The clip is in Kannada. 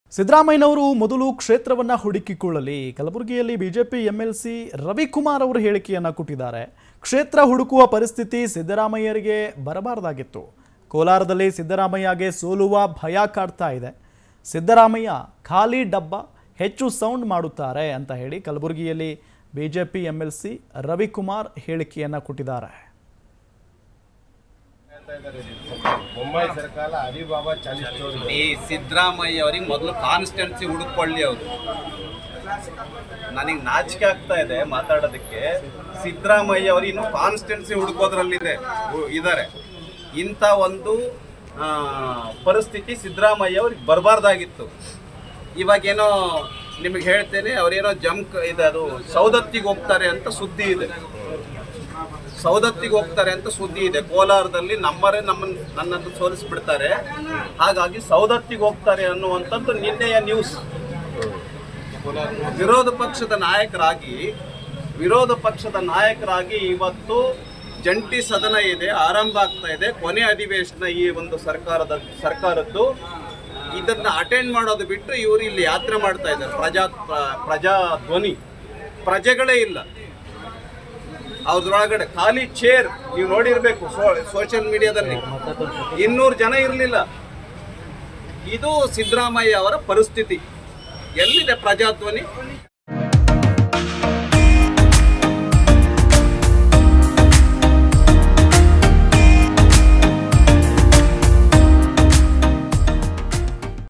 ಸಿದ್ದರಾಮಯ್ಯನವರು ಮೊದಲು ಕ್ಷೇತ್ರವನ್ನ ಹುಡುಕಿಕೊಳ್ಳಲಿ ಕಲಬುರಗಿಯಲ್ಲಿ ಬಿಜೆಪಿ ಎಂಎಲ್ಸಿ ರವಿಕುಮಾರ್ ಅವರು ಹೇಳಿಕೆಯನ್ನ ಕೊಟ್ಟಿದ್ದಾರೆ ಕ್ಷೇತ್ರ ಹುಡುಕುವ ಪರಿಸ್ಥಿತಿ ಸಿದ್ದರಾಮಯ್ಯರಿಗೆ ಬರಬಾರದಾಗಿತ್ತು ಕೋಲಾರದಲ್ಲಿ ಸಿದ್ದರಾಮಯ್ಯಗೆ ಸೋಲುವ ಭಯ ಕಾಡ್ತಾ ಇದೆ ಸಿದ್ದರಾಮಯ್ಯ ಖಾಲಿ ಡಬ್ಬ ಹೆಚ್ಚು ಸೌಂಡ್ ಮಾಡುತ್ತಾರೆ ಅಂತ ಹೇಳಿ ಕಲಬುರಗಿಯಲ್ಲಿ ಬಿಜೆಪಿ ಎಂಎಲ್ಸಿ ರವಿಕುಮಾರ್ ಹೇಳಿಕೆಯನ್ನ ಕೊಟ್ಟಿದ್ದಾರೆ ಮುಂಬೈ ಸರ್ಕಾರ ಹರಿಬಾಬಾ ಚಾಲಿಸ್ ಚೋರಿ ಈ ಸಿದ್ದರಾಮಯ್ಯ ಅವ್ರಿಗೆ ಮೊದಲು ಕಾನ್ಸ್ಟಿಟ್ಯೂನ್ಸಿ ಹುಡುಕೊಳ್ಳಿ ಅವರು ನನಗೆ ನಾಚಿಕೆ ಆಗ್ತಾ ಇದೆ ಮಾತಾಡೋದಕ್ಕೆ ಸಿದ್ದರಾಮಯ್ಯ ಅವರು ಇನ್ನು ಕಾನ್ಸ್ಟಿಟ್ಯೂನ್ಸಿ ಹುಡುಕೋದ್ರಲ್ಲಿದೆ ಇದ್ದಾರೆ ಇಂಥ ಒಂದು ಆ, ಪರಿಸ್ಥಿತಿ ಸಿದ್ದರಾಮಯ್ಯ ಅವ್ರಿಗೆ ಬರಬಾರ್ದಾಗಿತ್ತು ಇವಾಗೇನೋ ನಿಮಗೆ ಹೇಳ್ತೇನೆ ಅವರೇನೋ ಜಂಕ್ ಇದೆ ಅದು ಸೌದತ್ತಿಗೆ ಹೋಗ್ತಾರೆ ಅಂತ ಸುದ್ದಿ ಇದೆ ಸೌದತ್ತಿಗೆ ಹೋಗ್ತಾರೆ ಅಂತ ಸುದ್ದಿ ಇದೆ ಕೋಲಾರದಲ್ಲಿ ನಮ್ಮರೇ ನಮ್ಮನ್ನು ನನ್ನನ್ನು ಸೋಲಿಸ್ಬಿಡ್ತಾರೆ ಹಾಗಾಗಿ ಸೌದತ್ತಿಗೆ ಹೋಗ್ತಾರೆ ಅನ್ನುವಂಥದ್ದು ನಿನ್ನೆಯ ನ್ಯೂಸ್ ವಿರೋಧ ಪಕ್ಷದ ನಾಯಕರಾಗಿ ವಿರೋಧ ಪಕ್ಷದ ನಾಯಕರಾಗಿ ಇವತ್ತು ಜಂಟಿ ಸದನ ಇದೆ ಆರಂಭ ಆಗ್ತಾ ಇದೆ ಕೊನೆ ಅಧಿವೇಶನ ಈ ಒಂದು ಸರ್ಕಾರದ ಸರ್ಕಾರದ್ದು ಇದನ್ನ ಅಟೆಂಡ್ ಮಾಡೋದು ಬಿಟ್ಟು ಇವರು ಇಲ್ಲಿ ಯಾತ್ರೆ ಮಾಡ್ತಾ ಇದ್ದಾರೆ ಪ್ರಜಾ ಪ್ರಜಾ ಧ್ವನಿ ಪ್ರಜೆಗಳೇ ಇಲ್ಲ ಅವ್ರದೊಳಗಡೆ ಖಾಲಿ ಚೇರ್ ನೀವು ನೋಡಿರ್ಬೇಕು ಸೋಷಿಯಲ್ ಮೀಡಿಯಾದಲ್ಲಿ ಇನ್ನೂರು ಜನ ಇರಲಿಲ್ಲ ಇದು ಸಿದ್ದರಾಮಯ್ಯ ಅವರ ಪರಿಸ್ಥಿತಿ ಎಲ್ಲಿದೆ ಪ್ರಜಾಧ್ವನಿ